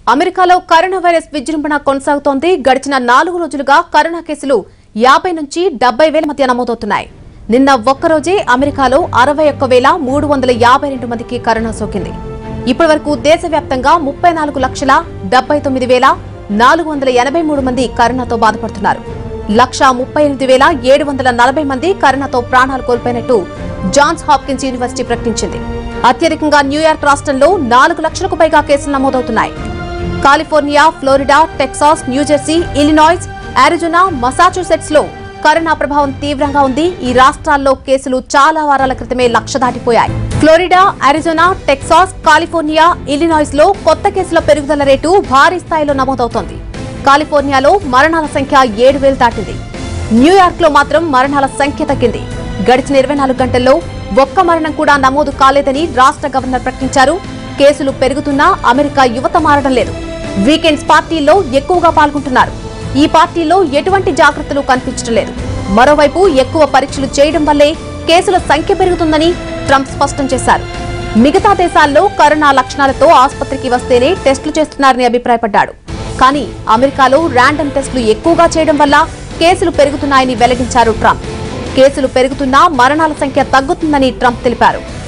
అమెరికాలో corona virus విజృంభణ కొనసాగుతోంది గడిచిన నాలుగు రోజులుగా కరోనా కేసులు యాభై నుంచి డెబ్బై వేల మధ్య నమోదవుతున్నాయి నిన్న ఒక్కరోజే అమెరికాలో అరవై ఒక్క వేల మూడు వందల యాభై రెండు మందికి కరోనా సోకింది ఇప్పటి వరకు దేశవ్యాప్తంగా ముప్పై నాలుగు లక్షల డెబ్బై తొమ్మిది వేల నాలుగు వందల ఎనభై మూడు మంది కరోనాతో బాధపడుతున్నారు లక్ష ముప్పై ఎనిమిది వేల ఏడు వందల నలభై మంది కరోనాతో ప్రాణాలు కోల్పోయినట్టు జాన్స్ హాప్కిన్స్ యూనివర్సిటీ ప్రకటించింది అత్యధికంగా న్యూయార్క్ రాష్ట్రంలో నాలుగు లక్షలకు పైగా కేసులు నమోదవుతున్నాయి California Florida Texas New Jersey Illinois Arizona Massachusetts లో కరోనా ప్రభావం తీవ్రంగా ఉంది ఈ రాష్ట్రాల్లో కేసులు చాలా వారాల క్రితమే లక్ష దాటిపోయాయి Florida Arizona Texas California Illinois లో కొత్త కేసుల పెరుగుదల రేటు భారీ స్థాయిలో నమోదవుతోంది కాలిఫోర్నియాలో మరణాల సంఖ్య ఏడు వేలు దాటింది న్యూయార్క్ లో మాత్రం మరణాల సంఖ్య తగ్గింది గడిచిన ఇరవై నాలుగు గంటల్లో ఒక్క మరణం కూడా నమోదు కాలేదని రాష్ట్ర గవర్నర్ ప్రకటించారు కేసులు పెరుగుతున్నా అమెరికా యువత మారడం లేదు వీకెండ్స్ పార్టీల్లో ఎక్కువగా పాల్గొంటున్నారు ఈ పార్టీల్లో ఎటువంటి జాగ్రత్తలు కనిపించడం లేదు మరోవైపు ఎక్కువ పరీక్షలు చేయడం వల్లే కేసుల సంఖ్య పెరుగుతుందని ట్రంప్ స్పష్టం చేశారు మిగతా దేశాల్లో కరోనా లక్షణాలతో ఆసుపత్రికి వస్తేనే టెస్టులు చేస్తున్నారని అభిప్రాయపడ్డాడు కానీ అమెరికాలో ర్యాండమ్ టెస్టులు ఎక్కువగా చేయడం వల్ల కేసులు పెరుగుతున్నాయని వెల్లడించారు ట్రంప్ కేసులు పెరుగుతున్నా మరణాల సంఖ్య తగ్గుతుందని ట్రంప్ తెలిపారు